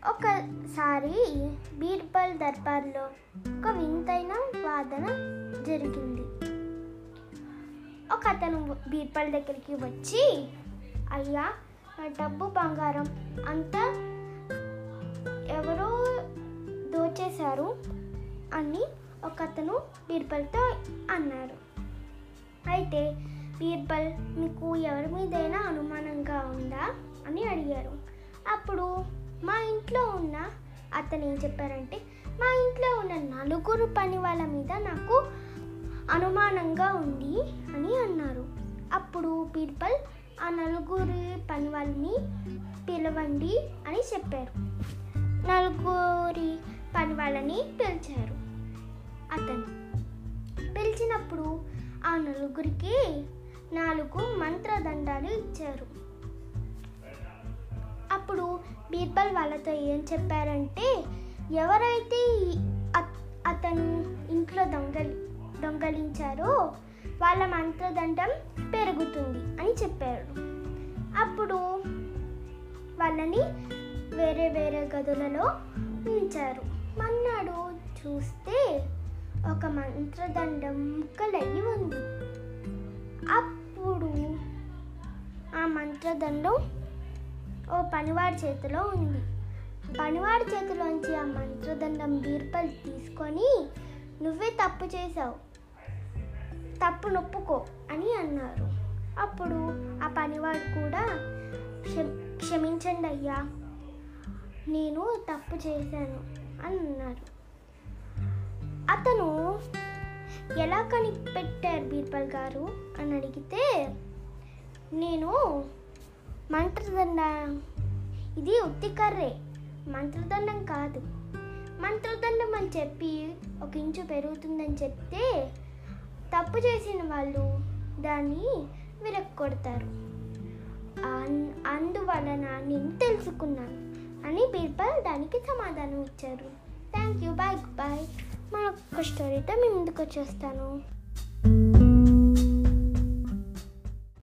ఒకసారి బీర్బల్ దర్బార్లో ఒక వింతైన వాదన జరిగింది ఒక అతను బీర్బల్ దగ్గరికి వచ్చి అయ్యా నా డబ్బు బంగారం అంతా ఎవరో దోచేశారు అని ఒక అతను బీర్బల్తో అన్నాడు అయితే బీర్బల్ మీకు ఎవరి మీదైనా అనుమానంగా ఉందా అని అడిగారు అప్పుడు మా ఇంట్లో ఉన్న అతను ఏం చెప్పారంటే మా ఇంట్లో ఉన్న నలుగురు పని వాళ్ళ మీద నాకు అనుమానంగా ఉంది అని అన్నారు అప్పుడు బీర్బల్ ఆ నలుగురి పని వాళ్ళని పిలవండి అని చెప్పారు నలుగురి పని వాళ్ళని పిలిచారు అతను పిలిచినప్పుడు ఆ నలుగురికి నాలుగు మంత్రదండాలు ఇచ్చారు అప్పుడు బీర్బల్ వాళ్ళతో ఏం చెప్పారంటే ఎవరైతే ఈ అత్- అతను ఇంట్లో దొంగలి దొంగలించారో వాళ్ళ మంత్రదండం పెరుగుతుంది అని చెప్పారు అప్పుడు వాళ్ళని వేరే వేరే గదులలో ఉంచారు మన్నాడు చూస్తే ఒక మంత్రదండం ముక్కలయ్యి ఉంది అప్పుడు ఆ మంత్రదండం ఓ పనివాడి చేతిలో ఉంది పనివాడి చేతిలోంచి ఆ మంత్రదండం బీర్బల్ తీసుకొని నువ్వే తప్పు చేశావు తప్పు నొప్పుకో అని అన్నారు అప్పుడు ఆ పనివాడు కూడా "క్షమ- క్షమించండి అయ్యా నేను తప్పు చేశాను అని అన్నారు అతను ఎలా కనిపెట్టారు బీర్బల్ గారు అని అడిగితే నేను మంత్రదండ ఇది ఉత్తి కర్రే మంత్రదండం కాదు మంత్రదండం అని చెప్పి ఒక ఇంచు పెరుగుతుందని చెప్తే తప్పు చేసిన వాళ్ళు దాన్ని విరక్కొడతారు అన్- అందువలన నేను తెలుసుకున్నాను అని బీర్బల్ దానికి సమాధానం ఇచ్చారు థ్యాంక్ యూ బాయ్ బాయ్ మరొక స్టోరీతో మేము ముందుకు వచ్చేస్తాను